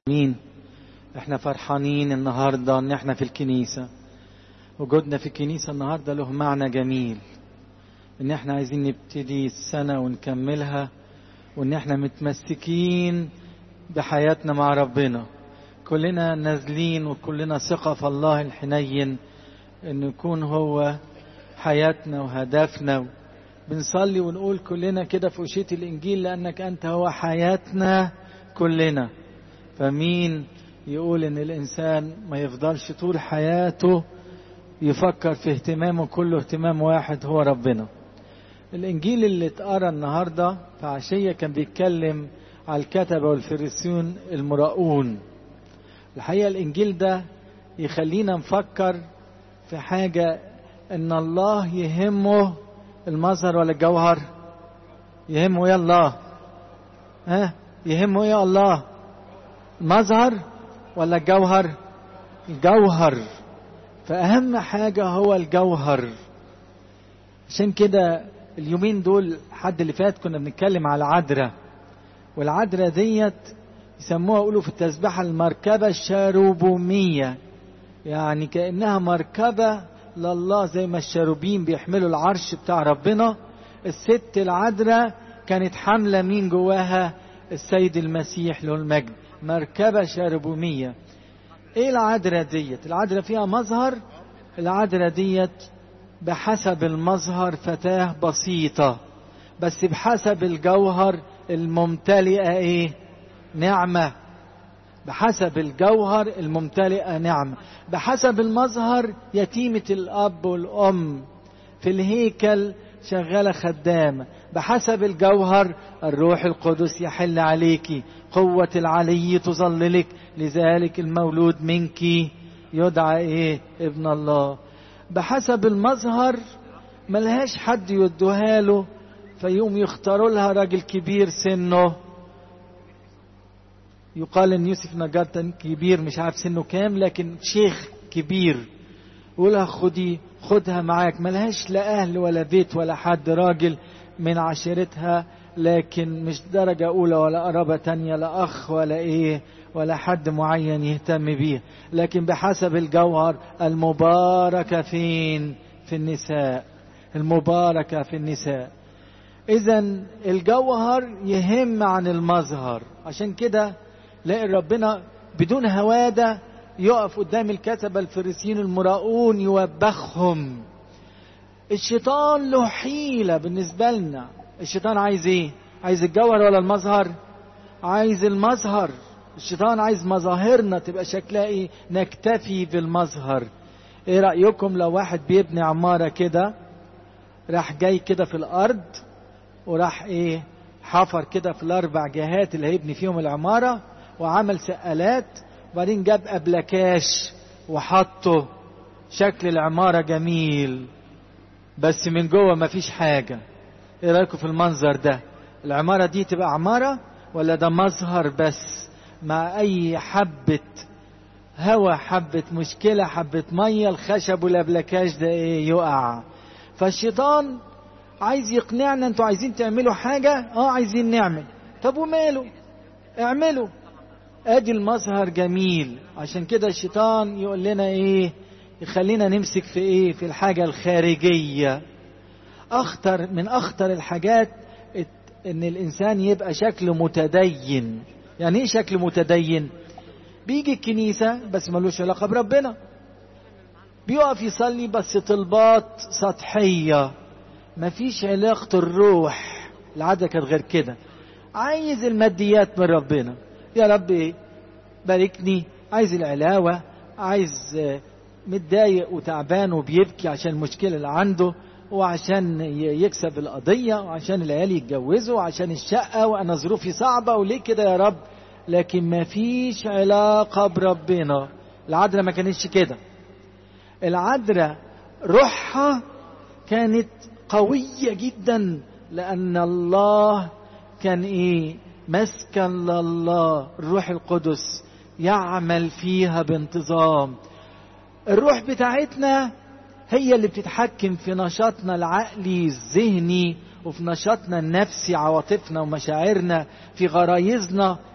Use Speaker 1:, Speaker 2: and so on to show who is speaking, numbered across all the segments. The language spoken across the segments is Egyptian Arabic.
Speaker 1: مين احنا فرحانين النهارده ان احنا في الكنيسه وجودنا في الكنيسه النهارده له معنى جميل ان احنا عايزين نبتدي السنه ونكملها وان احنا متمسكين بحياتنا مع ربنا كلنا نازلين وكلنا ثقه في الله الحنين ان يكون هو حياتنا وهدفنا بنصلي ونقول كلنا كده في وشية الإنجيل لأنك أنت هو حياتنا كلنا فمين يقول إن الإنسان ما يفضلش طول حياته يفكر في اهتمامه كله اهتمام واحد هو ربنا الإنجيل اللي اتقرا النهاردة في عشية كان بيتكلم على الكتبة والفريسيون المراؤون الحقيقة الإنجيل ده يخلينا نفكر في حاجة إن الله يهمه المظهر ولا الجوهر يهمه يا الله ها يهمه يا الله المظهر ولا الجوهر الجوهر فأهم حاجة هو الجوهر عشان كده اليومين دول حد اللي فات كنا بنتكلم على العذراء والعذراء ديت يسموها يقولوا في التسبيحة المركبة الشاروبومية يعني كأنها مركبة لله زي ما الشاروبين بيحملوا العرش بتاع ربنا الست العذراء كانت حاملة مين جواها السيد المسيح له المجد مركبة شاربومية ايه العذراء ديت العذراء فيها مظهر العذراء ديت بحسب المظهر فتاة بسيطة بس بحسب الجوهر الممتلئة ايه نعمة بحسب الجوهر الممتلئة نعمة بحسب المظهر يتيمة الأب والأم في الهيكل شغالة خدامة بحسب الجوهر الروح القدس يحل عليك قوة العلي تظللك لذلك المولود منك يدعى ايه ابن الله بحسب المظهر ملهاش حد يدوها له فيقوم يختاروا لها راجل كبير سنه يقال ان يوسف نجار كبير مش عارف سنه كام لكن شيخ كبير يقولها خدي خدها معاك ملهاش لا اهل ولا بيت ولا حد راجل من عشيرتها لكن مش درجة أولى ولا قرابة تانية لا أخ ولا إيه ولا حد معين يهتم بيه لكن بحسب الجوهر المباركة فين في النساء المباركة في النساء إذا الجوهر يهم عن المظهر عشان كده لاقي ربنا بدون هوادة يقف قدام الكتبة الفريسيين المراؤون يوبخهم الشيطان له حيلة بالنسبة لنا الشيطان عايز ايه عايز الجوهر ولا المظهر عايز المظهر الشيطان عايز مظاهرنا تبقى شكلها ايه نكتفي بالمظهر ايه رأيكم لو واحد بيبني عمارة كده راح جاي كده في الارض وراح ايه حفر كده في الاربع جهات اللي هيبني فيهم العمارة وعمل سقالات وبعدين جاب أبلكاش وحطه شكل العمارة جميل بس من جوه مفيش حاجة ايه رأيكم في المنظر ده العمارة دي تبقى عمارة ولا ده مظهر بس مع اي حبة هوا حبة مشكلة حبة مية الخشب والأبلكاش ده ايه يقع فالشيطان عايز يقنعنا انتوا عايزين تعملوا حاجة اه عايزين نعمل طب وماله اعملوا ادي المظهر جميل عشان كده الشيطان يقول لنا ايه يخلينا نمسك في ايه في الحاجة الخارجية اخطر من اخطر الحاجات ان الانسان يبقى شكله متدين يعني ايه شكل متدين بيجي الكنيسة بس ملوش علاقة بربنا بيقف يصلي بس طلبات سطحية مفيش علاقة الروح العادة كانت غير كده عايز الماديات من ربنا يا رب ايه باركني عايز العلاوة عايز متضايق وتعبان وبيبكي عشان المشكلة اللي عنده وعشان يكسب القضية وعشان العيال يتجوزوا وعشان الشقة وأنا ظروفي صعبة وليه كده يا رب لكن ما فيش علاقة بربنا العذراء ما كانتش كده العذراء روحها كانت قوية جدا لأن الله كان إيه مسكن لله الروح القدس يعمل فيها بانتظام الروح بتاعتنا هي اللي بتتحكم في نشاطنا العقلي الذهني وفي نشاطنا النفسي عواطفنا ومشاعرنا في غرايزنا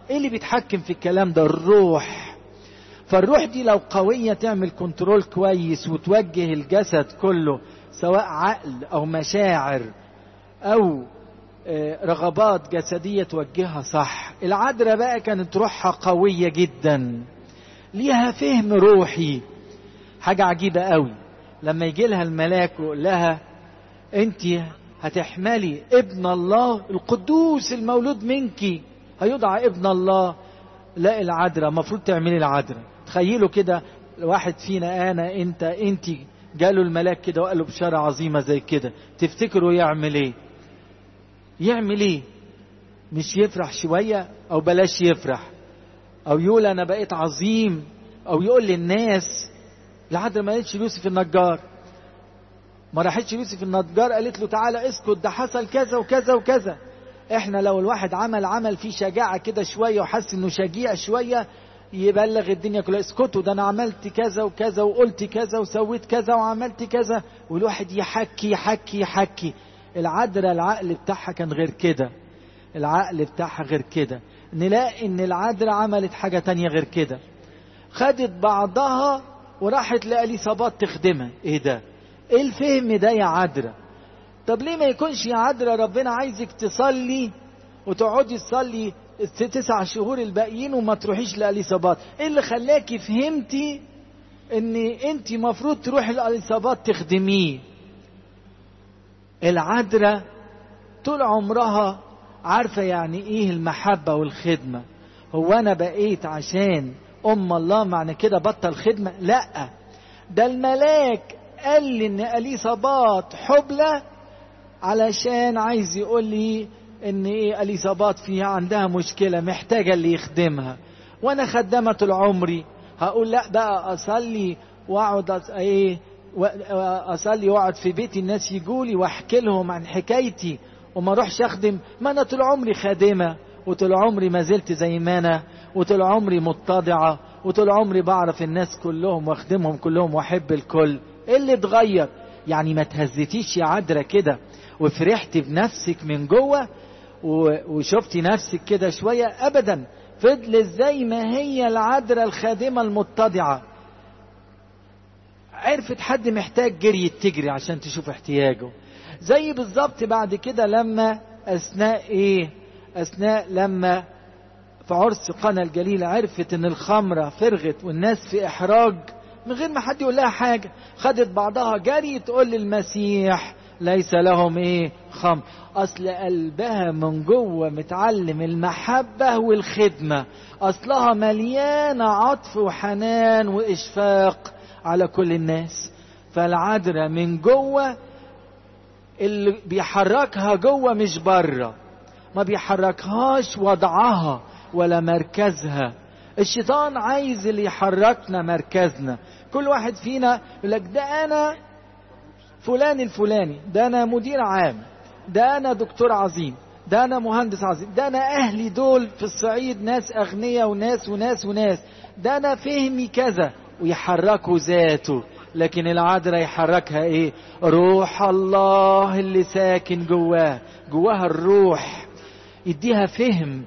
Speaker 1: ايه اللي بيتحكم في الكلام ده الروح فالروح دي لو قوية تعمل كنترول كويس وتوجه الجسد كله سواء عقل او مشاعر او رغبات جسدية توجهها صح العذراء بقى كانت روحها قوية جدا ليها فهم روحي حاجة عجيبة قوي لما يجي لها الملاك ويقول لها انت هتحملي ابن الله القدوس المولود منك هيدعى ابن الله لا العذراء المفروض تعملي العذراء تخيلوا كده واحد فينا انا انت انت جاله الملاك كده وقال له بشارة عظيمة زي كده تفتكروا يعمل ايه يعمل ايه مش يفرح شوية او بلاش يفرح او يقول انا بقيت عظيم او يقول للناس العذراء ما قالتش يوسف النجار ما راحتش يوسف النجار قالت له تعالى اسكت ده حصل كذا وكذا وكذا احنا لو الواحد عمل عمل فيه شجاعة كده شوية وحس انه شجيع شوية يبلغ الدنيا كلها اسكتوا ده انا عملت كذا وكذا وقلت كذا وسويت كذا وعملت كذا والواحد يحكي يحكي يحكي العذراء العقل بتاعها كان غير كده العقل بتاعها غير كده نلاقي ان العذراء عملت حاجة تانية غير كده خدت بعضها وراحت لأليصابات تخدمها ايه ده ايه الفهم ده يا عذراء طب ليه ما يكونش يا عذراء ربنا عايزك تصلي وتقعدي تصلي تسع شهور الباقيين وما تروحيش لأليصابات ايه اللي خلاكي فهمتي ان انت مفروض تروحي لأليصابات تخدميه العذراء طول عمرها عارفة يعني ايه المحبة والخدمة هو انا بقيت عشان ام الله معنى كده بطل خدمة لا ده الملاك قال لي ان اليصابات حبلى علشان عايز يقول لي ان ايه اليصابات فيها عندها مشكلة محتاجة اللي يخدمها وانا خدامة طول عمري هقول لا بقى اصلي واقعد ايه اصلي واقعد في بيتي الناس يجولي واحكي لهم عن حكايتي وما اروحش اخدم ما انا طول عمري خادمه وطول عمري ما زلت زي ما انا وطول عمري متضعه وطول عمري بعرف الناس كلهم واخدمهم كلهم واحب الكل ايه اللي اتغير يعني ما تهزتيش يا عذرا كده وفرحتي بنفسك من جوه وشفتي نفسك كده شويه ابدا فضلت زي ما هي العذراء الخادمه المتضعه عرفت حد محتاج جري تجري عشان تشوف احتياجه زي بالظبط بعد كده لما اثناء ايه اثناء لما في عرس قنا الجليل عرفت ان الخمرة فرغت والناس في احراج من غير ما حد يقول لها حاجة خدت بعضها جري تقول للمسيح ليس لهم ايه خمر اصل قلبها من جوه متعلم المحبة والخدمة اصلها مليانة عطف وحنان واشفاق على كل الناس فالعذراء من جوه اللي بيحركها جوه مش بره ما بيحركهاش وضعها ولا مركزها الشيطان عايز اللي يحركنا مركزنا كل واحد فينا يقول لك ده انا فلان الفلاني ده انا مدير عام ده انا دكتور عظيم ده انا مهندس عظيم ده انا اهلي دول في الصعيد ناس اغنياء وناس وناس وناس ده انا فهمي كذا ويحركوا ذاته لكن العذراء يحركها ايه روح الله اللي ساكن جواه جواها الروح يديها فهم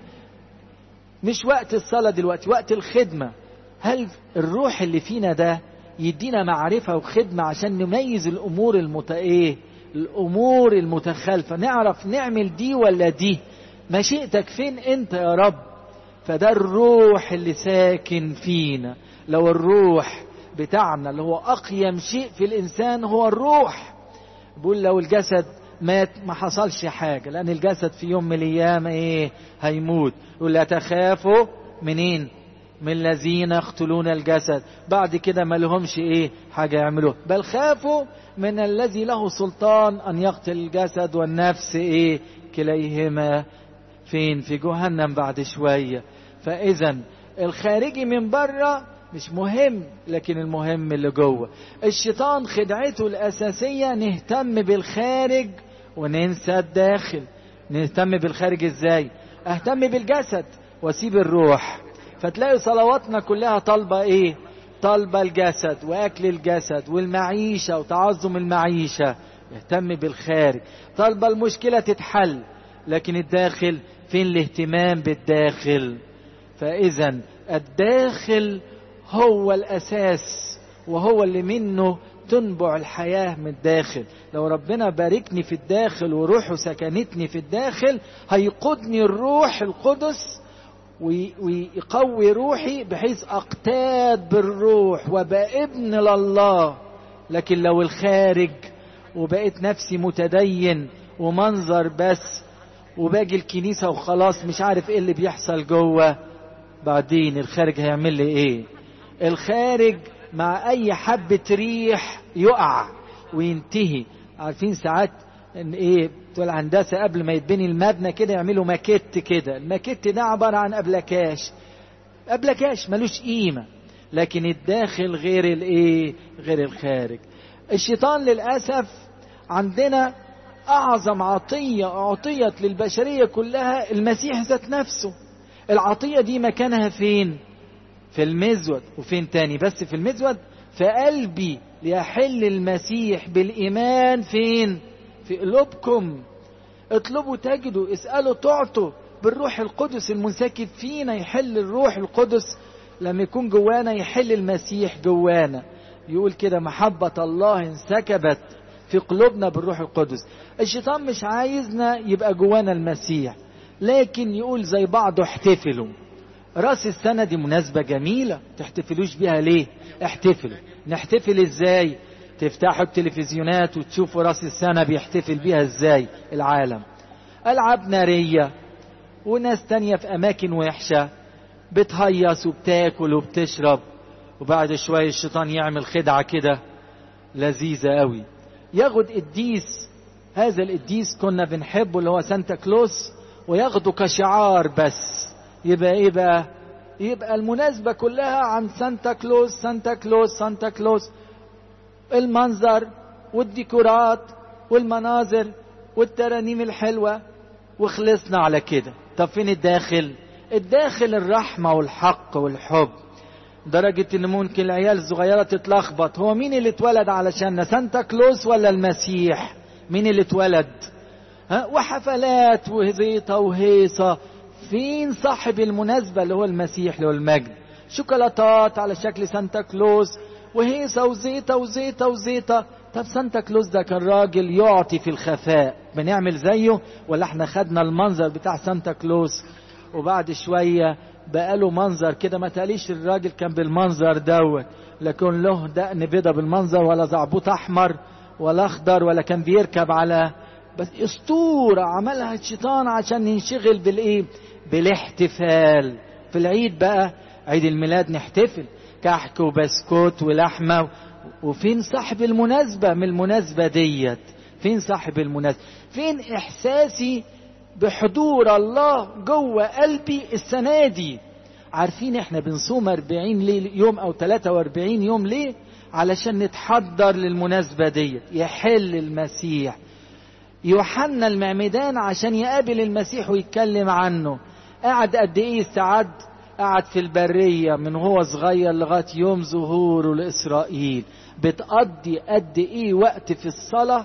Speaker 1: مش وقت الصلاة دلوقتي وقت الخدمة هل الروح اللي فينا ده يدينا معرفة وخدمة عشان نميز الأمور المت إيه الأمور المتخالفة نعرف نعمل دي ولا دي مشيئتك فين أنت يا رب فده الروح اللي ساكن فينا لو الروح بتاعنا اللي هو أقيم شيء في الإنسان هو الروح بقول لو الجسد مات ما حصلش حاجة لأن الجسد في يوم من الأيام إيه هيموت يقول لا تخافوا منين من الذين يقتلون الجسد بعد كده ما لهمش إيه حاجة يعملوها بل خافوا من الذي له سلطان أن يقتل الجسد والنفس إيه كليهما فين في جهنم بعد شوية فإذا الخارجي من بره مش مهم لكن المهم اللي جوه الشيطان خدعته الأساسية نهتم بالخارج وننسى الداخل نهتم بالخارج ازاي اهتم بالجسد واسيب الروح فتلاقي صلواتنا كلها طالبة ايه طالبة الجسد واكل الجسد والمعيشة وتعظم المعيشة اهتم بالخارج طالبة المشكلة تتحل لكن الداخل فين الاهتمام بالداخل فإذا الداخل هو الأساس وهو اللي منه تنبع الحياة من الداخل لو ربنا باركني في الداخل وروحه سكنتني في الداخل هيقودني الروح القدس ويقوي روحي بحيث اقتاد بالروح وابقى ابن لله لكن لو الخارج وبقيت نفسي متدين ومنظر بس وباجي الكنيسة وخلاص مش عارف ايه اللي بيحصل جوه بعدين الخارج هيعمل لي ايه الخارج مع اي حبة ريح يقع وينتهي عارفين ساعات ان ايه بتوع الهندسه قبل ما يتبني المبنى كده يعملوا ماكيت كده الماكيت ده عباره عن ابلكاش ابلكاش ملوش قيمه لكن الداخل غير الايه غير الخارج الشيطان للاسف عندنا اعظم عطيه اعطيت للبشريه كلها المسيح ذات نفسه العطيه دي مكانها فين في المزود وفين تاني بس في المزود في قلبي ليحل المسيح بالايمان فين في قلوبكم اطلبوا تجدوا اسألوا تعطوا بالروح القدس المنسكب فينا يحل الروح القدس لما يكون جوانا يحل المسيح جوانا يقول كده محبة الله انسكبت في قلوبنا بالروح القدس الشيطان مش عايزنا يبقى جوانا المسيح لكن يقول زي بعضه احتفلوا راس السنة دي مناسبة جميلة تحتفلوش بيها ليه احتفلوا نحتفل ازاي تفتحوا التلفزيونات وتشوفوا راس السنة بيحتفل بيها ازاي العالم ألعاب نارية وناس تانية في أماكن وحشة بتهيص وبتاكل وبتشرب وبعد شوية الشيطان يعمل خدعة كده لذيذة قوي ياخد قديس هذا القديس كنا بنحبه اللي هو سانتا كلوس وياخده كشعار بس يبقى ايه بقى يبقى المناسبة كلها عن سانتا كلوس سانتا كلوس سانتا كلوس المنظر والديكورات والمناظر والترانيم الحلوة وخلصنا على كده طب فين الداخل الداخل الرحمة والحق والحب درجة ان ممكن العيال الصغيرة تتلخبط هو مين اللي اتولد علشاننا سانتا كلوس ولا المسيح مين اللي اتولد ها وحفلات وهزيطة وهيصة فين صاحب المناسبة اللي هو المسيح اللي هو المجد شوكولاتات على شكل سانتا كلوس وهيصة وزيطة وزيطة وزيطة طب سانتا كلوز ده كان راجل يعطي في الخفاء بنعمل زيه ولا احنا خدنا المنظر بتاع سانتا كلوز وبعد شوية بقاله منظر كده ما تقاليش الراجل كان بالمنظر دوت لكن له دقن بيضة بالمنظر ولا زعبوط احمر ولا اخضر ولا كان بيركب على بس اسطورة عملها الشيطان عشان ينشغل بالايه بالاحتفال في العيد بقى عيد الميلاد نحتفل كحك وبسكوت ولحمة وفين صاحب المناسبة من المناسبة ديت فين صاحب المناسبة فين إحساسي بحضور الله جوه قلبي السنة دي عارفين احنا بنصوم 40 ليل يوم او 43 يوم ليه علشان نتحضر للمناسبة ديت يحل المسيح يوحنا المعمدان عشان يقابل المسيح ويتكلم عنه قعد قد ايه استعد قعد في البرية من هو صغير لغاية يوم ظهوره لإسرائيل بتقضي قد ايه وقت في الصلاة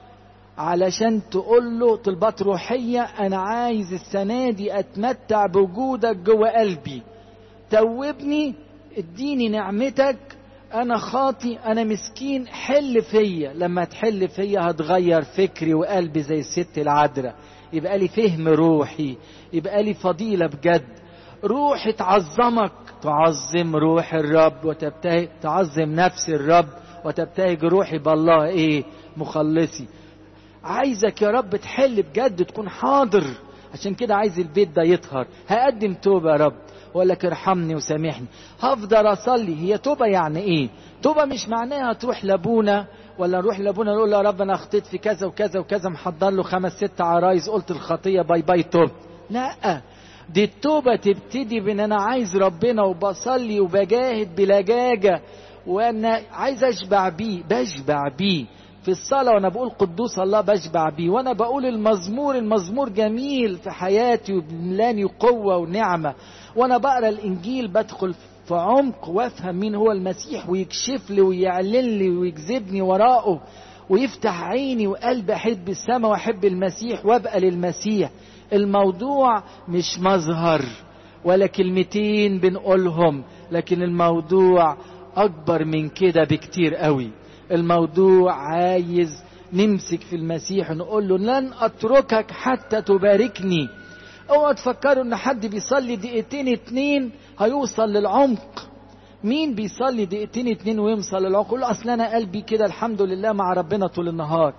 Speaker 1: علشان تقول له طلبات روحية أنا عايز السنة دي أتمتع بوجودك جوه قلبي توبني اديني نعمتك أنا خاطي أنا مسكين حل فيا لما تحل فيا هتغير فكري وقلبي زي الست العذراء يبقى لي فهم روحي يبقى لي فضيلة بجد روح تعظمك تعظم روح الرب وتبتهج تعظم نفس الرب وتبتهج روحي بالله ايه مخلصي عايزك يا رب تحل بجد تكون حاضر عشان كده عايز البيت ده يطهر هقدم توبة يا رب واقول لك ارحمني وسامحني هفضل اصلي هي توبة يعني ايه توبة مش معناها تروح لابونا ولا نروح لابونا نقول له يا رب انا اخطيت في كذا وكذا وكذا محضر له خمس ست عرايس قلت الخطية باي باي توب لا دي التوبة تبتدي بان انا عايز ربنا وبصلي وبجاهد بلجاجة وانا عايز اشبع بيه بشبع بيه في الصلاة وانا بقول قدوس الله بشبع بيه وانا بقول المزمور المزمور جميل في حياتي وبملاني قوة ونعمة وانا بقرا الانجيل بدخل في عمق وافهم مين هو المسيح ويكشف لي ويعلن لي ويجذبني وراءه ويفتح عيني وقلبي احب السماء واحب المسيح وابقى للمسيح الموضوع مش مظهر ولا كلمتين بنقولهم لكن الموضوع اكبر من كده بكتير قوي الموضوع عايز نمسك في المسيح ونقول له لن اتركك حتى تباركني اوعى تفكروا ان حد بيصلي دقيقتين اتنين هيوصل للعمق مين بيصلي دقيقتين اتنين ويوصل للعمق يقول اصل انا قلبي كده الحمد لله مع ربنا طول النهار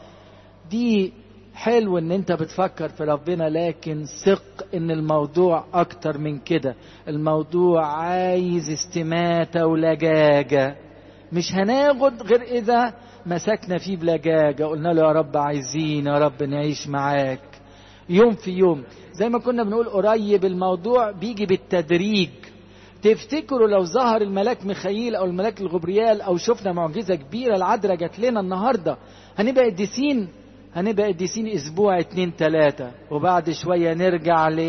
Speaker 1: دي حلو ان انت بتفكر في ربنا لكن ثق ان الموضوع اكتر من كده الموضوع عايز استماتة ولجاجة مش هناخد غير اذا مسكنا فيه بلجاجة قلنا له يا رب عايزين يا رب نعيش معاك يوم في يوم زي ما كنا بنقول قريب الموضوع بيجي بالتدريج تفتكروا لو ظهر الملاك ميخائيل او الملاك الغبريال او شفنا معجزة كبيرة العذراء جات لنا النهاردة هنبقى قديسين هنبقى قديسين اسبوع اتنين تلاتة وبعد شوية نرجع ل...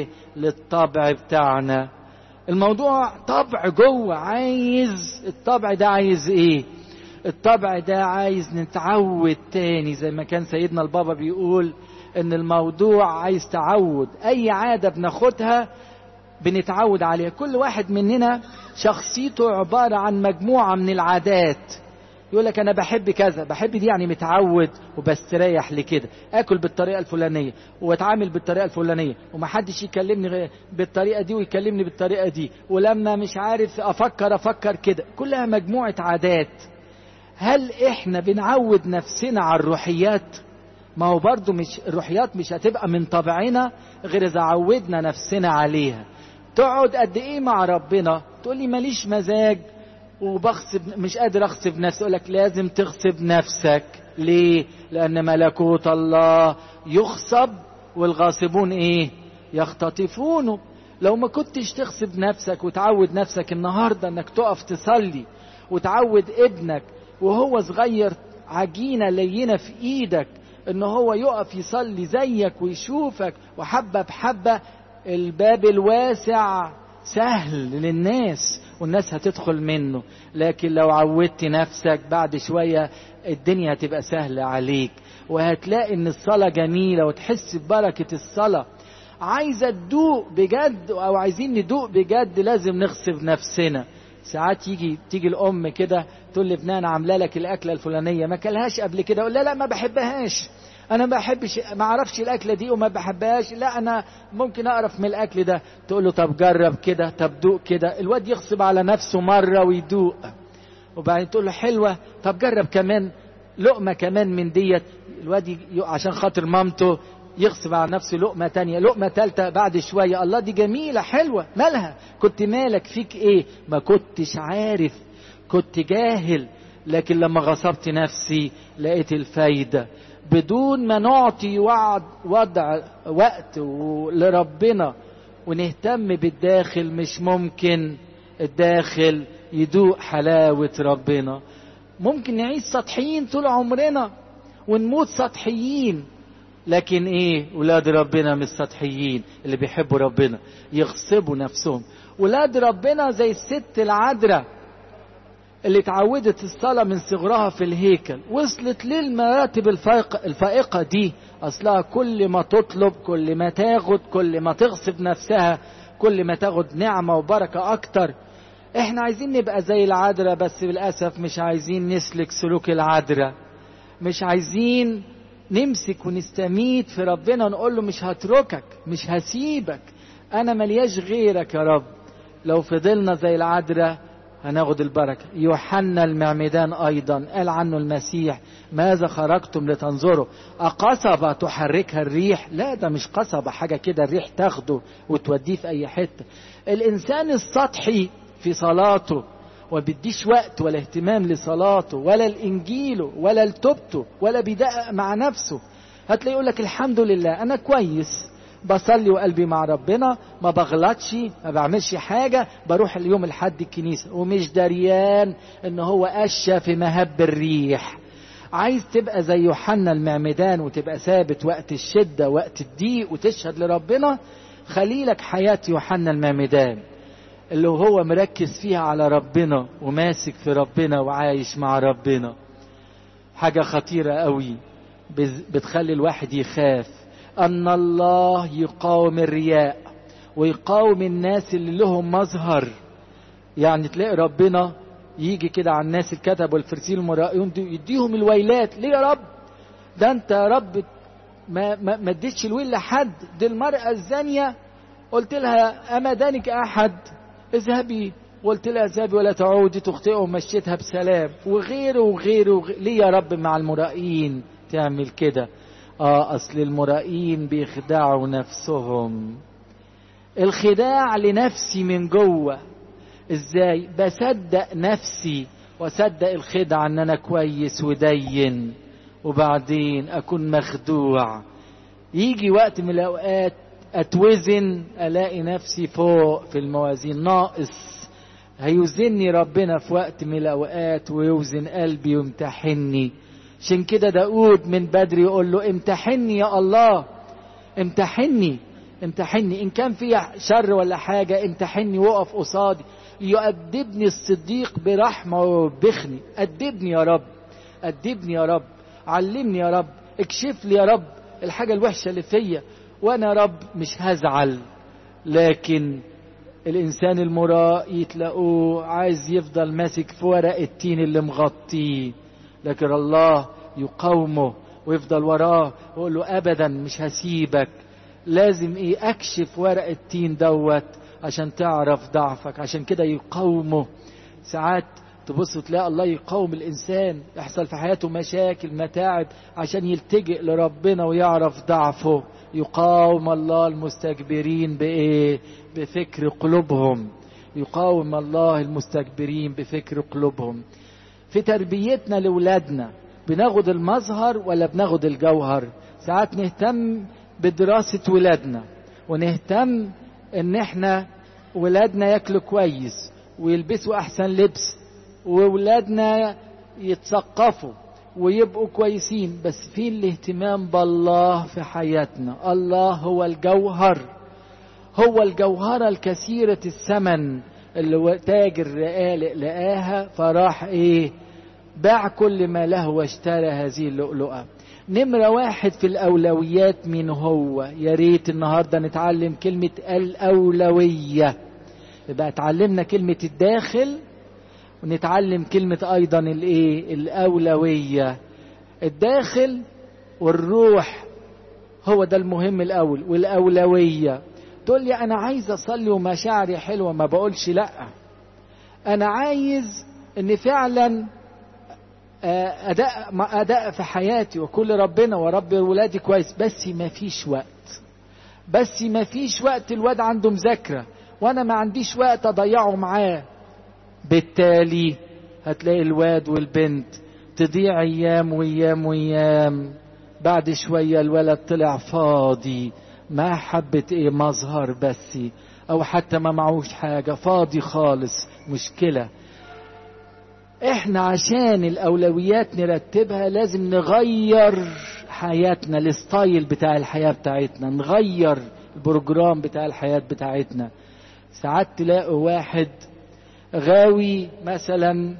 Speaker 1: للطبع بتاعنا الموضوع طبع جوه عايز الطبع ده عايز ايه الطبع ده عايز نتعود تاني زي ما كان سيدنا البابا بيقول ان الموضوع عايز تعود اي عادة بناخدها بنتعود عليها كل واحد مننا شخصيته عبارة عن مجموعة من العادات يقول لك انا بحب كذا بحب دي يعني متعود وبستريح لكده اكل بالطريقه الفلانيه واتعامل بالطريقه الفلانيه ومحدش يكلمني بالطريقه دي ويكلمني بالطريقه دي ولما مش عارف افكر افكر كده كلها مجموعه عادات هل احنا بنعود نفسنا على الروحيات ما هو برضو مش الروحيات مش هتبقى من طبعنا غير اذا عودنا نفسنا عليها تقعد قد ايه مع ربنا تقول لي ماليش مزاج وبغصب مش قادر اغصب نفسي اقول لك لازم تغصب نفسك ليه لان ملكوت الله يغصب والغاصبون ايه يختطفونه لو ما كنتش تغصب نفسك وتعود نفسك النهارده انك تقف تصلي وتعود ابنك وهو صغير عجينه لينه في ايدك ان هو يقف يصلي زيك ويشوفك وحبه بحبه الباب الواسع سهل للناس والناس هتدخل منه لكن لو عودت نفسك بعد شوية الدنيا هتبقى سهلة عليك وهتلاقي ان الصلاة جميلة وتحس ببركة الصلاة عايزة تدوق بجد او عايزين ندوق بجد لازم نغصب نفسنا ساعات يجي تيجي الام كده تقول لابنها انا عامله لك الاكله الفلانيه ما كلهاش قبل كده اقول لا لا ما بحبهاش انا ما بحبش ما اعرفش الاكله دي وما بحبهاش لا انا ممكن اقرف من الاكل ده تقول له طب جرب كده طب دوق كده الواد يغصب على نفسه مره ويدوق وبعدين تقول له حلوه طب جرب كمان لقمه كمان من ديت الواد عشان خاطر مامته يغصب على نفسه لقمة تانية لقمة تالتة بعد شوية الله دي جميلة حلوة مالها كنت مالك فيك ايه ما كنتش عارف كنت جاهل لكن لما غصبت نفسي لقيت الفايدة بدون ما نعطي وعد وضع وقت لربنا ونهتم بالداخل مش ممكن الداخل يدوق حلاوة ربنا ممكن نعيش سطحيين طول عمرنا ونموت سطحيين لكن ايه ولاد ربنا مش سطحيين اللي بيحبوا ربنا يغصبوا نفسهم ولاد ربنا زي الست العذراء اللي اتعودت الصلاة من صغرها في الهيكل وصلت للمراتب الفائقة, الفائقة دي أصلها كل ما تطلب كل ما تاخد كل ما تغصب نفسها كل ما تاخد نعمة وبركة أكتر احنا عايزين نبقى زي العذراء بس للأسف مش عايزين نسلك سلوك العذراء مش عايزين نمسك ونستميت في ربنا نقول له مش هتركك مش هسيبك انا ملياش غيرك يا رب لو فضلنا زي العذراء هناخد البركة يوحنا المعمدان أيضا قال عنه المسيح ماذا خرجتم لتنظروا أقصبة تحركها الريح لا ده مش قصبة حاجة كده الريح تاخده وتوديه في أي حتة الإنسان السطحي في صلاته وبيديش وقت ولا اهتمام لصلاته ولا لإنجيله ولا لتوبته ولا بيدقق مع نفسه هتلاقي يقول لك الحمد لله أنا كويس بصلي وقلبي مع ربنا ما بغلطش ما بعملش حاجة بروح اليوم الحد الكنيسة ومش دريان ان هو قشة في مهب الريح عايز تبقى زي يوحنا المعمدان وتبقى ثابت وقت الشدة وقت الضيق وتشهد لربنا خليلك حياة يوحنا المعمدان اللي هو مركز فيها على ربنا وماسك في ربنا وعايش مع ربنا حاجة خطيرة قوي بتخلي الواحد يخاف أن الله يقاوم الرياء ويقاوم الناس اللي لهم مظهر يعني تلاقي ربنا يجي كده على الناس الكتب والفرسين المرائيون دي يديهم الويلات ليه يا رب ده انت يا رب ما ما, ما اديتش الويل لحد دي المرأة الزانية قلت لها أما دانك أحد اذهبي قلت لها اذهبي ولا تعودي تخطئي ومشيتها بسلام وغيره وغيره, وغيره ليه يا رب مع المرائين تعمل كده اه اصل المرائين بيخدعوا نفسهم الخداع لنفسي من جوه ازاي بصدق نفسي واصدق الخدعه ان انا كويس ودين وبعدين اكون مخدوع يجي وقت من الاوقات اتوزن الاقي نفسي فوق في الموازين ناقص هيوزني ربنا في وقت من الاوقات ويوزن قلبي ويمتحني عشان كده داود من بدري يقول له امتحني يا الله امتحني امتحني ان كان في شر ولا حاجه امتحني وقف قصادي يؤدبني الصديق برحمه وبخني ادبني يا رب ادبني يا رب علمني يا رب اكشف لي يا رب الحاجه الوحشه اللي فيا وانا يا رب مش هزعل لكن الانسان المرائي تلاقوه عايز يفضل ماسك في ورق التين اللي مغطيه لكن الله يقاومه ويفضل وراه ويقول له ابدا مش هسيبك لازم ايه اكشف ورق التين دوت عشان تعرف ضعفك عشان كده يقاومه ساعات تبص تلاقي الله يقاوم الانسان يحصل في حياته مشاكل متاعب عشان يلتجئ لربنا ويعرف ضعفه يقاوم الله المستكبرين بايه بفكر قلوبهم يقاوم الله المستكبرين بفكر قلوبهم في تربيتنا لاولادنا بناخد المظهر ولا بناخد الجوهر ساعات نهتم بدراسة ولادنا ونهتم ان احنا ولادنا ياكلوا كويس ويلبسوا احسن لبس وولادنا يتثقفوا ويبقوا كويسين بس في الاهتمام بالله في حياتنا الله هو الجوهر هو الجوهرة الكثيرة الثمن اللي تاجر رقالق لقاها فراح ايه باع كل ما له واشترى هذه اللؤلؤة نمرة واحد في الأولويات مين هو يا ريت النهاردة نتعلم كلمة الأولوية يبقى اتعلمنا كلمة الداخل ونتعلم كلمة أيضا الإيه الأولوية الداخل والروح هو ده المهم الأول والأولوية تقول لي أنا عايز أصلي ومشاعري حلوة ما بقولش لأ أنا عايز إن فعلا أداء أداء في حياتي وكل ربنا ورب ولادي كويس بس ما فيش وقت بس ما فيش وقت الواد عنده مذاكرة وأنا ما عنديش وقت أضيعه معاه بالتالي هتلاقي الواد والبنت تضيع أيام وأيام وأيام بعد شوية الولد طلع فاضي ما حبت ايه مظهر بس او حتى ما معوش حاجة فاضي خالص مشكلة احنا عشان الاولويات نرتبها لازم نغير حياتنا الستايل بتاع الحياة بتاعتنا نغير البروجرام بتاع الحياة بتاعتنا ساعات تلاقوا واحد غاوي مثلا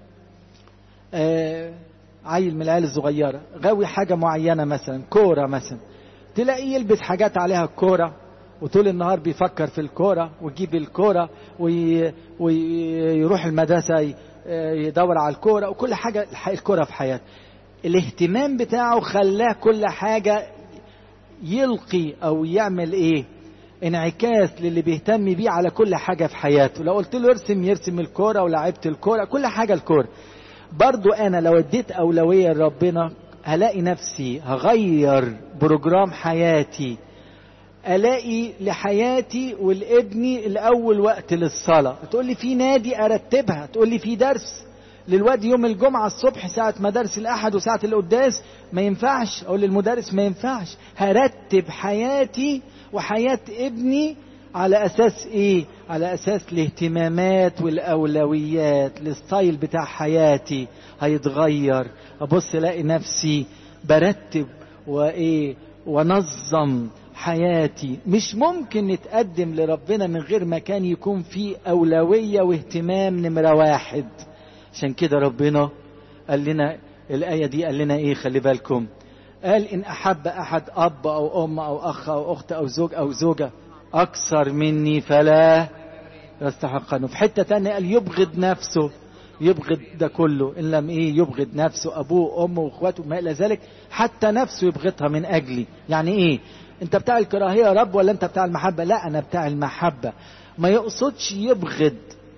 Speaker 1: آه عيل من العيال الصغيرة غاوي حاجة معينة مثلا كورة مثلا تلاقيه يلبس حاجات عليها الكورة وطول النهار بيفكر في الكورة ويجيب الكورة وي... ويروح المدرسة يدور على الكورة وكل حاجة الكورة في حياته الاهتمام بتاعه خلاه كل حاجة يلقي أو يعمل إيه انعكاس للي بيهتم بيه على كل حاجة في حياته لو قلت له ارسم يرسم الكورة ولعبت الكورة كل حاجة الكورة برضو أنا لو اديت أولوية لربنا هلاقي نفسي هغير بروجرام حياتي الاقي لحياتي ولابني الاول وقت للصلاه تقول لي في نادي ارتبها تقول لي في درس للواد يوم الجمعه الصبح ساعه مدارس الاحد وساعه القداس ما ينفعش اقول للمدرس ما ينفعش هرتب حياتي وحياه ابني على اساس ايه على اساس الاهتمامات والاولويات الستايل بتاع حياتي هيتغير ابص الاقي نفسي برتب وايه ونظم حياتي مش ممكن نتقدم لربنا من غير ما كان يكون في أولوية واهتمام نمرة واحد عشان كده ربنا قال لنا الآية دي قال لنا إيه خلي بالكم قال إن أحب أحد أب أو أم أو أخ أو أخت أو زوج أو زوجة أكثر مني فلا يستحقنه في حتة تانية قال يبغض نفسه يبغض ده كله إن لم إيه يبغض نفسه أبوه وأمه وإخواته ما إلى ذلك حتى نفسه يبغضها من أجلي يعني إيه أنت بتاع الكراهية يا رب ولا أنت بتاع المحبة لا أنا بتاع المحبة ما يقصدش يبغض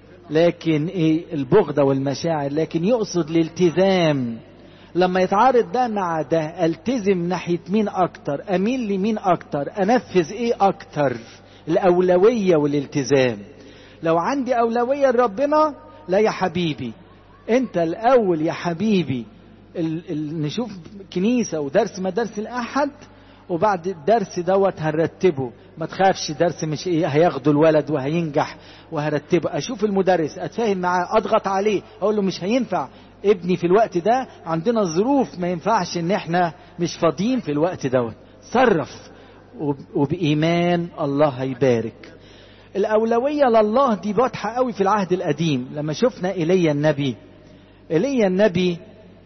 Speaker 1: لكن إيه البغضة والمشاعر لكن يقصد الالتزام لما يتعارض ده مع ده التزم ناحية مين أكتر أميل لمين أكتر أنفذ إيه أكتر الأولوية والالتزام لو عندي أولوية لربنا لا يا حبيبي أنت الأول يا حبيبي ال ال نشوف كنيسة ودرس مدارس الأحد وبعد الدرس دوت هنرتبه ما تخافش درس مش ايه هياخده الولد وهينجح وهرتبه اشوف المدرس اتفاهم معاه اضغط عليه اقول له مش هينفع ابني في الوقت ده عندنا ظروف ما ينفعش ان احنا مش فاضيين في الوقت دوت صرف وبايمان الله هيبارك الاولويه لله دي واضحه قوي في العهد القديم لما شفنا ايليا النبي ايليا النبي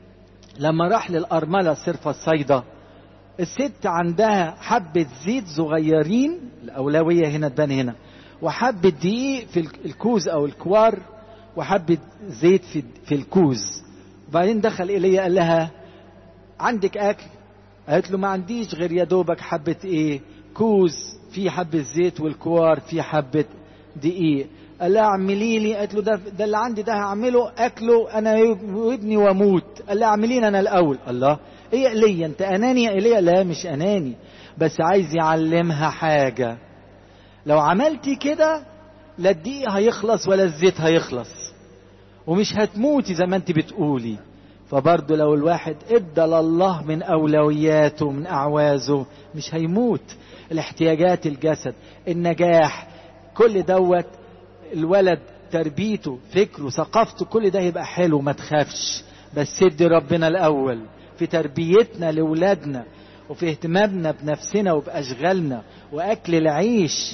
Speaker 1: لما راح للارمله صرفه الصيده الست عندها حبة زيت صغيرين الأولوية هنا تبان هنا وحبة دقيق في الكوز أو الكوار وحبة زيت في, في الكوز وبعدين دخل إلي قال لها عندك أكل قالت له ما عنديش غير يا دوبك حبة إيه كوز في حبة زيت والكوار في حبة دقيق قال لها اعملي لي قالت له ده, ده اللي عندي ده هعمله اكله انا وابني واموت قال لها اعملي انا الاول الله ايه ايليا انت اناني يا ايليا لا مش اناني بس عايز يعلمها حاجه لو عملتي كده لا الدقيق هيخلص ولا الزيت هيخلص ومش هتموتي زي ما انت بتقولي فبرضه لو الواحد ادى لله من اولوياته من اعوازه مش هيموت الاحتياجات الجسد النجاح كل دوت الولد تربيته فكره ثقافته كل ده يبقى حلو ما تخافش بس ادي ربنا الاول في تربيتنا لاولادنا وفي اهتمامنا بنفسنا وباشغالنا واكل العيش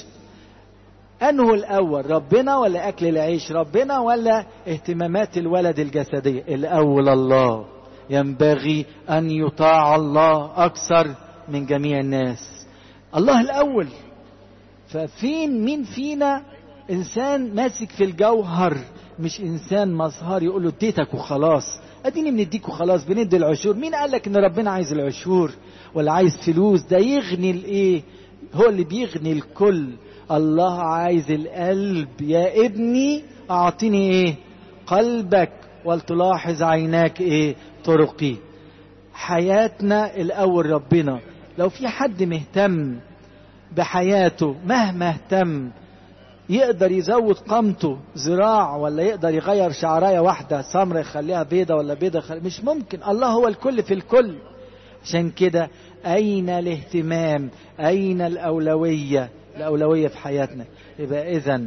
Speaker 1: انه الاول ربنا ولا اكل العيش ربنا ولا اهتمامات الولد الجسديه الاول الله ينبغي ان يطاع الله اكثر من جميع الناس الله الاول ففين مين فينا انسان ماسك في الجوهر مش انسان مظهر يقول له اديتك وخلاص اديني بنديك وخلاص بندي العشور مين قال لك ان ربنا عايز العشور ولا عايز فلوس ده يغني الايه هو اللي بيغني الكل الله عايز القلب يا ابني اعطيني ايه قلبك ولتلاحظ عيناك ايه طرقي حياتنا الاول ربنا لو في حد مهتم بحياته مهما اهتم يقدر يزود قامته ذراع ولا يقدر يغير شعرايه واحده سمره يخليها بيضه ولا بيضه خلي... مش ممكن الله هو الكل في الكل عشان كده اين الاهتمام اين الاولويه الاولويه في حياتنا يبقى اذا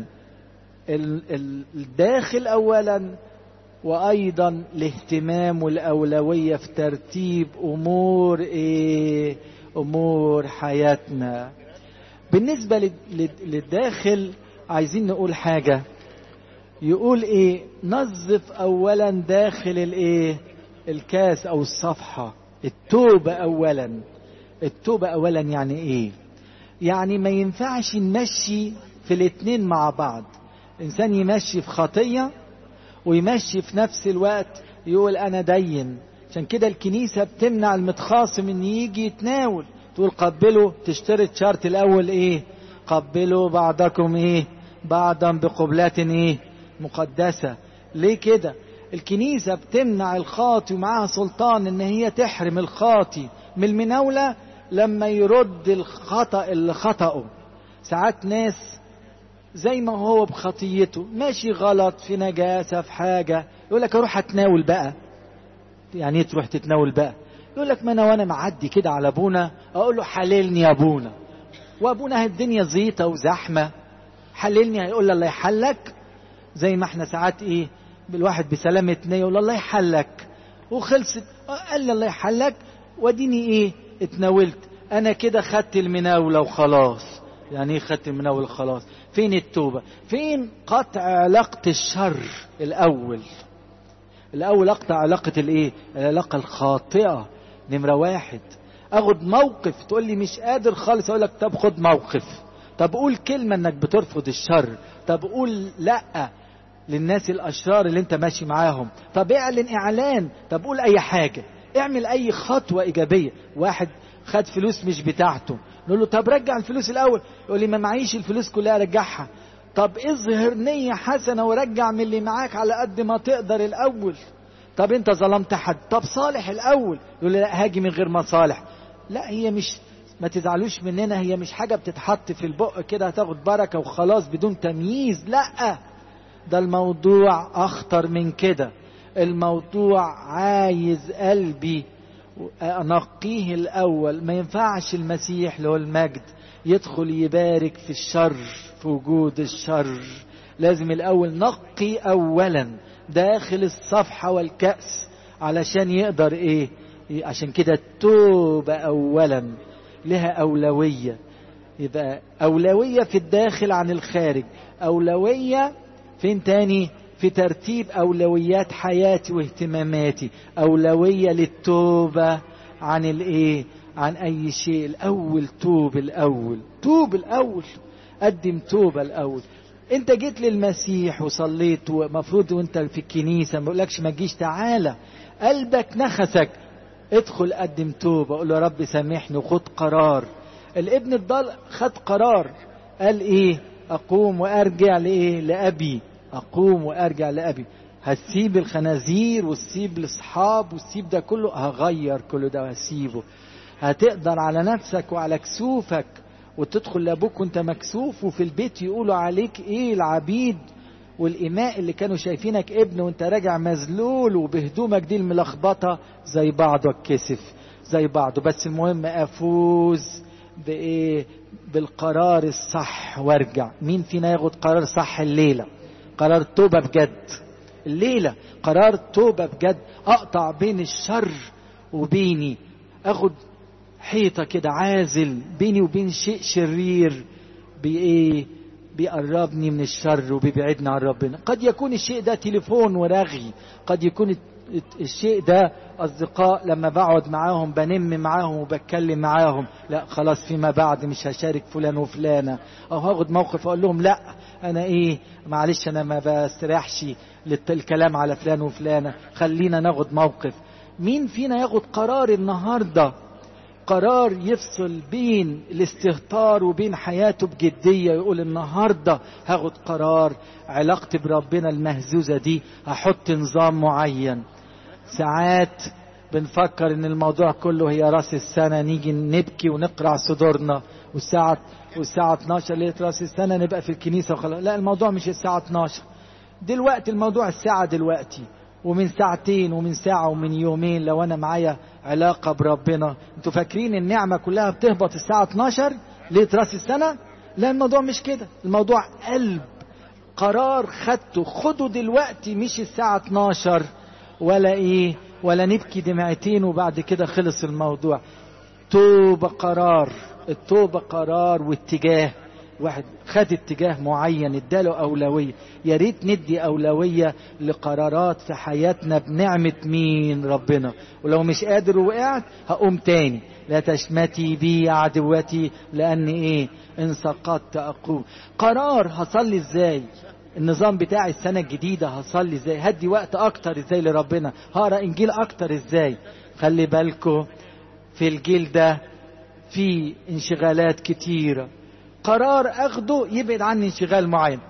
Speaker 1: الداخل اولا وايضا الاهتمام والاولويه في ترتيب امور ايه امور حياتنا بالنسبه للداخل عايزين نقول حاجة يقول ايه نظف اولا داخل الايه الكاس او الصفحة التوبة اولا التوبة اولا يعني ايه يعني ما ينفعش نمشي في الاتنين مع بعض انسان يمشي في خطية ويمشي في نفس الوقت يقول انا دين عشان كده الكنيسة بتمنع المتخاصم ان يجي يتناول تقول قبلوا تشترط شرط الاول ايه قبلوا بعضكم ايه بعضا بقبلات ايه مقدسة ليه كده الكنيسة بتمنع الخاطي ومعاها سلطان ان هي تحرم الخاطي من المناولة لما يرد الخطأ اللي خطأه ساعات ناس زي ما هو بخطيته ماشي غلط في نجاسة في حاجة يقول لك اروح اتناول بقى يعني ايه تروح تتناول بقى يقول لك ما انا وانا معدي كده على ابونا اقول له حللني يا ابونا وابونا الدنيا زيطة وزحمة حللني هيقول لي الله يحلك زي ما احنا ساعات ايه الواحد بسلامة نية يقول الله يحلك وخلصت قال لي الله يحلك واديني ايه اتناولت انا كده خدت المناولة وخلاص يعني ايه خدت المناولة خلاص فين التوبة فين قطع علاقة الشر الاول الاول اقطع علاقة الايه العلاقة الخاطئة نمرة واحد اخد موقف تقول لي مش قادر خالص اقول لك طب خد موقف طب قول كلمة انك بترفض الشر طب قول لا للناس الاشرار اللي انت ماشي معاهم طب اعلن اعلان طب قول اي حاجة اعمل اي خطوة ايجابية واحد خد فلوس مش بتاعته نقول له طب رجع الفلوس الاول يقول لي ما معيش الفلوس كلها رجعها طب اظهر نية حسنة ورجع من اللي معاك على قد ما تقدر الاول طب انت ظلمت حد طب صالح الاول يقول لي لا هاجي من غير مصالح لا هي مش ما تزعلوش مننا هي مش حاجة بتتحط في البق كده هتاخد بركة وخلاص بدون تمييز لا ده الموضوع اخطر من كده الموضوع عايز قلبي انقيه الاول ما ينفعش المسيح له المجد يدخل يبارك في الشر في وجود الشر لازم الاول نقي اولا داخل الصفحة والكأس علشان يقدر ايه عشان كده التوبة اولا لها اولوية يبقى اولوية في الداخل عن الخارج اولوية فين تاني في ترتيب اولويات حياتي واهتماماتي اولوية للتوبة عن الايه عن اي شيء الاول توب الاول توب الاول قدم توبة الاول انت جيت للمسيح وصليت ومفروض وانت في الكنيسة ما بقولكش ما تجيش تعالى قلبك نخسك ادخل قدم توبة قول له يا رب سامحني وخد قرار الابن الضال خد قرار قال ايه اقوم وارجع لايه لابي اقوم وارجع لابي هتسيب الخنازير وتسيب الاصحاب وتسيب ده كله هغير كل ده وهسيبه هتقدر على نفسك وعلى كسوفك وتدخل لابوك وانت مكسوف وفي البيت يقولوا عليك ايه العبيد والإماء اللي كانوا شايفينك ابن وانت راجع مذلول وبهدومك دي الملخبطة زي بعضه اتكسف زي بعضه بس المهم افوز بايه بالقرار الصح وارجع مين فينا ياخد قرار صح الليلة قرار توبة بجد الليلة قرار توبة بجد اقطع بين الشر وبيني اخد حيطة كده عازل بيني وبين شيء شرير بايه بيقربني من الشر وبيبعدني عن ربنا قد يكون الشيء ده تليفون ورغي قد يكون الشيء ده أصدقاء لما بقعد معاهم بنم معاهم وبتكلم معاهم لا خلاص فيما بعد مش هشارك فلان وفلانة أو هاخد موقف أقول لهم لا أنا إيه معلش أنا ما بستريحش للكلام على فلان وفلانة خلينا ناخد موقف مين فينا ياخد قرار النهارده قرار يفصل بين الاستهتار وبين حياته بجدية يقول النهاردة هاخد قرار علاقتي بربنا المهزوزة دي هحط نظام معين ساعات بنفكر ان الموضوع كله هي راس السنة نيجي نبكي ونقرع صدورنا والساعة والساعة 12 ليلة راس السنة نبقى في الكنيسة وخلاص لا الموضوع مش الساعة 12 دلوقتي الموضوع الساعة دلوقتي ومن ساعتين ومن ساعة ومن يومين لو أنا معايا علاقة بربنا انتوا فاكرين النعمة كلها بتهبط الساعة 12 ليلة راس السنة لا الموضوع مش كده الموضوع قلب قرار خدته خده دلوقتي مش الساعة 12 ولا ايه ولا نبكي دمعتين وبعد كده خلص الموضوع توبة قرار التوبة قرار واتجاه واحد خد اتجاه معين اداله أولوية يا ريت ندي أولوية لقرارات في حياتنا بنعمة مين ربنا ولو مش قادر وقعت هقوم تاني لا تشمتي بي يا عدوتي لأن إيه إن سقطت أقوم قرار هصلي إزاي النظام بتاعي السنة الجديدة هصلي ازاي هدي وقت اكتر ازاي لربنا هقرا انجيل اكتر ازاي خلي بالكو في الجيل ده في انشغالات كتيرة قرار اخده يبعد عني انشغال معين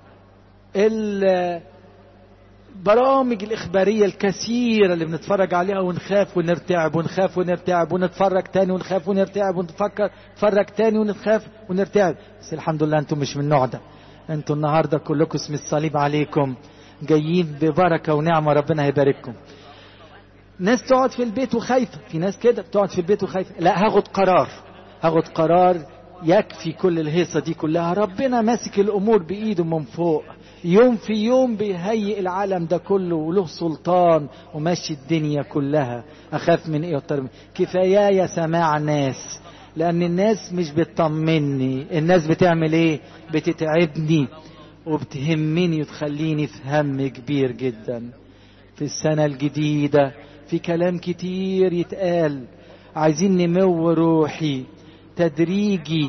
Speaker 1: البرامج الاخبارية الكثيرة اللي بنتفرج عليها ونخاف ونرتعب ونخاف ونرتعب ونتفرج تاني ونخاف ونرتعب ونفكر نتفرج تاني ونخاف ونرتعب بس الحمد لله انتم مش من النوع ده انتوا النهارده كلكم اسم الصليب عليكم جايين ببركه ونعمه ربنا هيبارككم ناس تقعد في البيت وخايفه في ناس كده بتقعد في البيت وخايفه لا هاخد قرار هاخد قرار يكفي كل الهيصه دي كلها ربنا ماسك الامور بايده من فوق يوم في يوم بيهيئ العالم ده كله وله سلطان وماشي الدنيا كلها اخاف من ايه اكتر من كفايه سماع ناس لان الناس مش بتطمني الناس بتعمل ايه بتتعبني وبتهمني وتخليني في هم كبير جدا في السنة الجديدة في كلام كتير يتقال عايزين نمو روحي تدريجي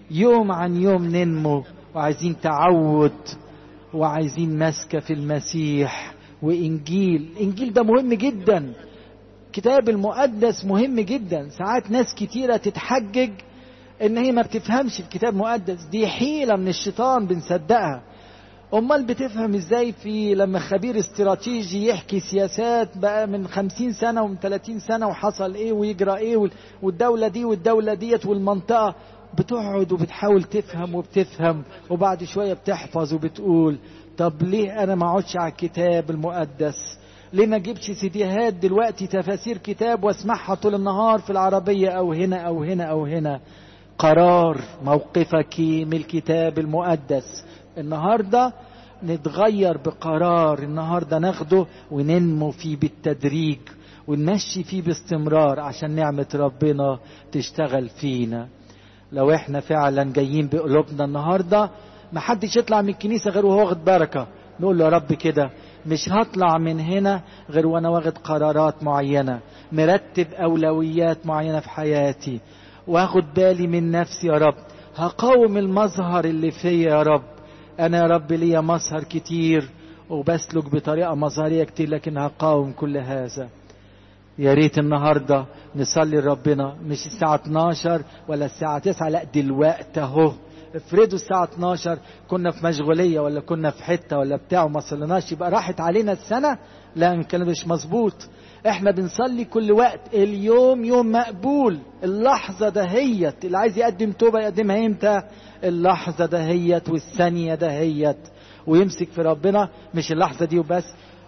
Speaker 1: يوم عن يوم ننمو وعايزين تعود وعايزين مسكة في المسيح وإنجيل إنجيل ده مهم جدا كتاب المقدس مهم جدا ساعات ناس كتيرة تتحجج ان هي ما بتفهمش الكتاب المقدس دي حيلة من الشيطان بنصدقها امال بتفهم ازاي في لما خبير استراتيجي يحكي سياسات بقى من خمسين سنة ومن ثلاثين سنة وحصل ايه ويجرى ايه والدولة دي والدولة ديت والمنطقة بتقعد وبتحاول تفهم وبتفهم وبعد شوية بتحفظ وبتقول طب ليه انا ما اقعدش على الكتاب المقدس ليه ما اجيبش سيديهات دلوقتي تفاسير كتاب واسمعها طول النهار في العربية او هنا او هنا او هنا قرار موقفك من الكتاب المقدس النهارده نتغير بقرار النهارده ناخده وننمو فيه بالتدريج ونمشي فيه باستمرار عشان نعمة ربنا تشتغل فينا لو احنا فعلا جايين بقلوبنا النهارده ما حدش يطلع من الكنيسة غير وهو واخد بركة نقول له يا رب كده مش هطلع من هنا غير وانا واخد قرارات معينة مرتب اولويات معينة في حياتي واخد بالي من نفسي يا رب هقاوم المظهر اللي فيا يا رب انا يا رب ليا مظهر كتير وبسلك بطريقة مظهرية كتير لكن هقاوم كل هذا يا ريت النهاردة نصلي لربنا مش الساعة 12 ولا الساعة 9 لا دلوقتي اهو افرضوا الساعة 12 كنا في مشغولية ولا كنا في حتة ولا بتاع وما صليناش يبقى راحت علينا السنة لا الكلام مش مظبوط احنا بنصلي كل وقت اليوم يوم مقبول اللحظة دهيت اللي عايز يقدم توبة يقدمها امتى اللحظة دهيت والثانية دهيت ويمسك في ربنا مش اللحظة دي وبس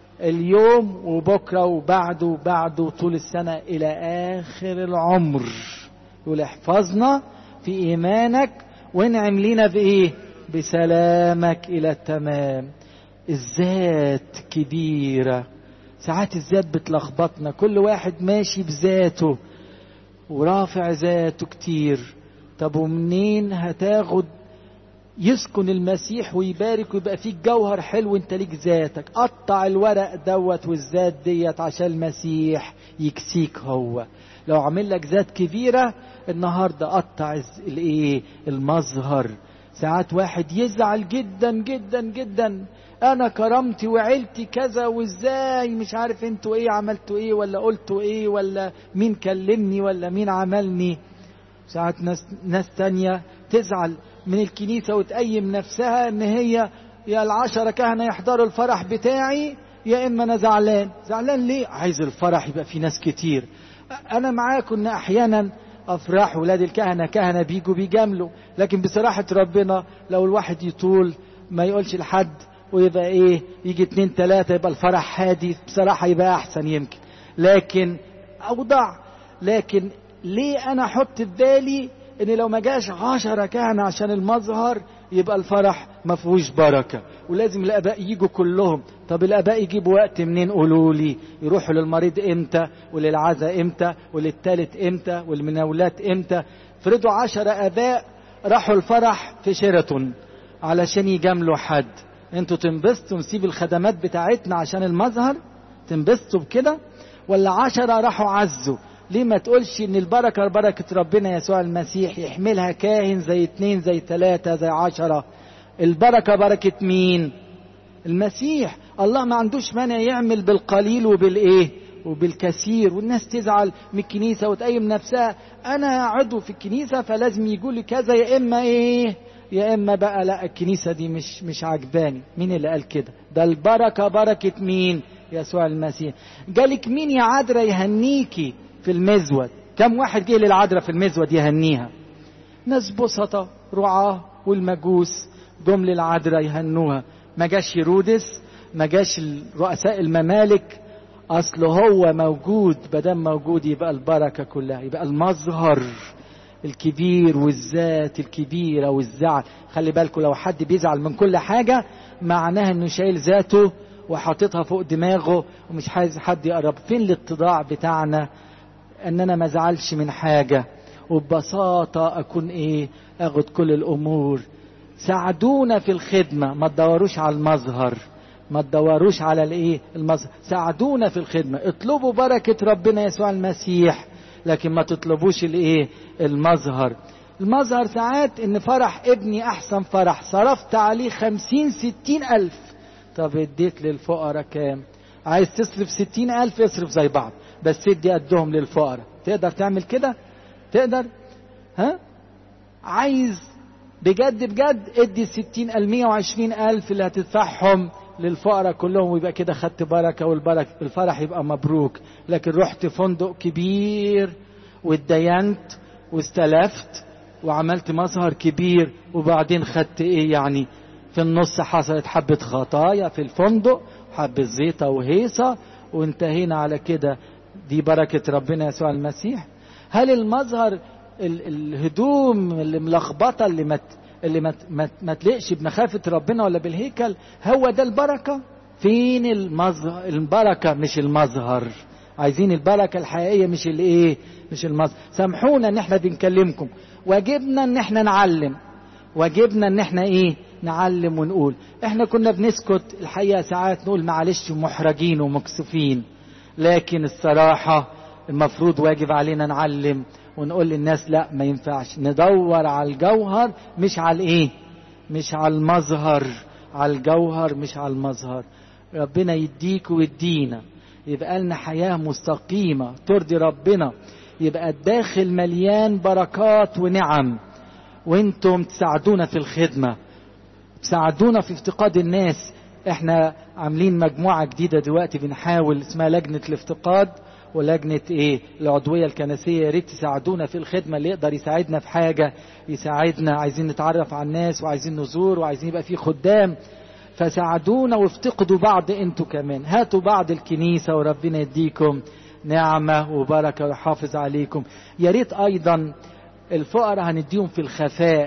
Speaker 1: اليوم وبكرة وبعده وبعده طول السنة إلى آخر العمر يقول احفظنا في إيمانك وانعم لينا بإيه بسلامك إلى التمام الذات كبيرة ساعات الذات بتلخبطنا كل واحد ماشي بذاته ورافع ذاته كتير طب ومنين هتاخد يسكن المسيح ويبارك ويبقى فيك جوهر حلو انت ليك ذاتك قطع الورق دوت والذات ديت عشان المسيح يكسيك هو لو عامل لك ذات كبيرة النهاردة قطع الايه المظهر ساعات واحد يزعل جدا جدا جدا انا كرامتي وعيلتي كذا وازاي مش عارف انتوا ايه عملتوا ايه ولا قلتوا ايه ولا مين كلمني ولا مين عملني ساعات ناس ناس تانية تزعل من الكنيسة وتقيم نفسها ان هي يا العشرة كهنة يحضروا الفرح بتاعي يا اما انا زعلان زعلان ليه عايز الفرح يبقى في ناس كتير انا معاكم ان احيانا افراح ولاد الكهنة كهنة بيجوا بيجاملوا لكن بصراحة ربنا لو الواحد يطول ما يقولش لحد ويبقى ايه يجي اتنين تلاتة يبقى الفرح هادي بصراحة يبقى احسن يمكن لكن اوضع لكن ليه انا احط في بالي ان لو ما جاش عشرة كهنة عشان المظهر يبقى الفرح ما فيهوش بركة ولازم الاباء يجوا كلهم طب الاباء يجيبوا وقت منين قولوا لي يروحوا للمريض امتى وللعزاء امتى وللتالت امتى والمناولات امتى فرضوا عشرة اباء راحوا الفرح في شيراتون علشان يجاملوا حد انتوا تنبسطوا نسيب الخدمات بتاعتنا عشان المظهر تنبسطوا بكده ولا عشرة راحوا عزوا ليه ما تقولش ان البركة بركة ربنا يسوع المسيح يحملها كاهن زي اتنين زي تلاتة زي عشرة البركة بركة مين المسيح الله ما عندوش مانع يعمل بالقليل وبالايه وبالكثير والناس تزعل من الكنيسة وتقيم نفسها انا عضو في الكنيسة فلازم يقول لي كذا يا اما ايه يا اما بقى لا الكنيسة دي مش مش عجباني مين اللي قال كده ده البركة بركة مين يسوع المسيح جالك مين يا عذرا يهنيكي في المزود كم واحد جه للعذراء في المزود يهنيها ناس بسطة رعاة والمجوس جم للعذراء يهنوها ما جاش هيرودس ما جاش رؤساء الممالك اصل هو موجود بدم موجود يبقى البركة كلها يبقى المظهر الكبير والذات الكبيرة والزعل خلي بالكم لو حد بيزعل من كل حاجة معناها انه شايل ذاته وحاططها فوق دماغه ومش عايز حد يقرب فين الاتضاع بتاعنا ان انا ما ازعلش من حاجة وببساطة اكون ايه اخد كل الامور ساعدونا في الخدمة ما تدوروش على المظهر ما تدوروش على الايه المظهر ساعدونا في الخدمة اطلبوا بركة ربنا يسوع المسيح لكن ما تطلبوش الايه المظهر المظهر ساعات ان فرح ابني احسن فرح صرفت عليه خمسين ستين الف طب اديت للفقراء كام عايز تصرف ستين الف اصرف زي بعض بس ادي قدهم للفقراء تقدر تعمل كده تقدر ها عايز بجد بجد ادي الستين المية وعشرين الف اللي هتدفعهم للفقراء كلهم ويبقى كده خدت بركة والبركة الفرح يبقى مبروك لكن رحت فندق كبير واتدينت واستلفت وعملت مظهر كبير وبعدين خدت ايه يعني في النص حصلت حبة خطايا في الفندق حبة زيطة وهيصة وانتهينا على كده دي بركة ربنا يسوع المسيح هل المظهر ال الهدوم اللي ملخبطة اللي ما اللي ما ما, ما تليقش بمخافة ربنا ولا بالهيكل هو ده البركة فين المظهر البركة مش المظهر عايزين البركة الحقيقية مش الايه مش المظهر سامحونا ان احنا بنكلمكم واجبنا ان احنا نعلم واجبنا ان احنا ايه نعلم ونقول احنا كنا بنسكت الحقيقة ساعات نقول معلش محرجين ومكسوفين لكن الصراحة المفروض واجب علينا نعلم ونقول للناس لا ما ينفعش ندور على الجوهر مش على الايه مش على المظهر على الجوهر مش على المظهر ربنا يديك ويدينا يبقى لنا حياة مستقيمة ترضي ربنا يبقى الداخل مليان بركات ونعم وانتم تساعدونا في الخدمة تساعدونا في افتقاد الناس احنا عاملين مجموعة جديدة دلوقتي بنحاول اسمها لجنة الافتقاد ولجنة ايه العضوية الكنسية يا ريت تساعدونا في الخدمة اللي يقدر يساعدنا في حاجة يساعدنا عايزين نتعرف على الناس وعايزين نزور وعايزين يبقى في خدام فساعدونا وافتقدوا بعض انتوا كمان هاتوا بعض الكنيسة وربنا يديكم نعمة وبركة ويحافظ عليكم يا ريت ايضا الفقراء هنديهم في الخفاء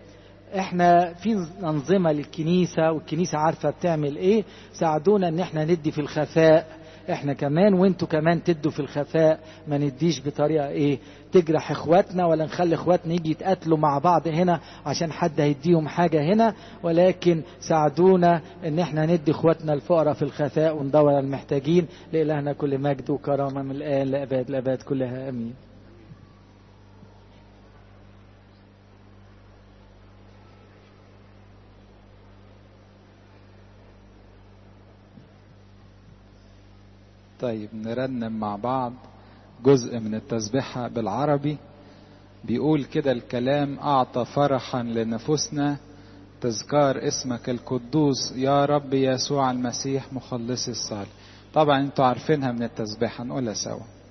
Speaker 1: احنا في انظمه للكنيسه والكنيسه عارفه بتعمل ايه ساعدونا ان احنا ندي في الخفاء احنا كمان وانتوا كمان تدوا في الخفاء ما نديش بطريقه ايه تجرح اخواتنا ولا نخلي اخواتنا يجي يتقاتلوا مع بعض هنا عشان حد هيديهم حاجه هنا ولكن ساعدونا ان احنا ندي اخواتنا الفقراء في الخفاء وندور على المحتاجين لالهنا كل مجد وكرامه من الان لاباد الاباد كلها امين
Speaker 2: طيب نرنم مع بعض جزء من التسبيحة بالعربي بيقول كده الكلام أعطى فرحا لنفوسنا تذكار اسمك القدوس يا رب يسوع المسيح مخلص الصالح طبعا انتوا عارفينها من التسبيحة نقولها سوا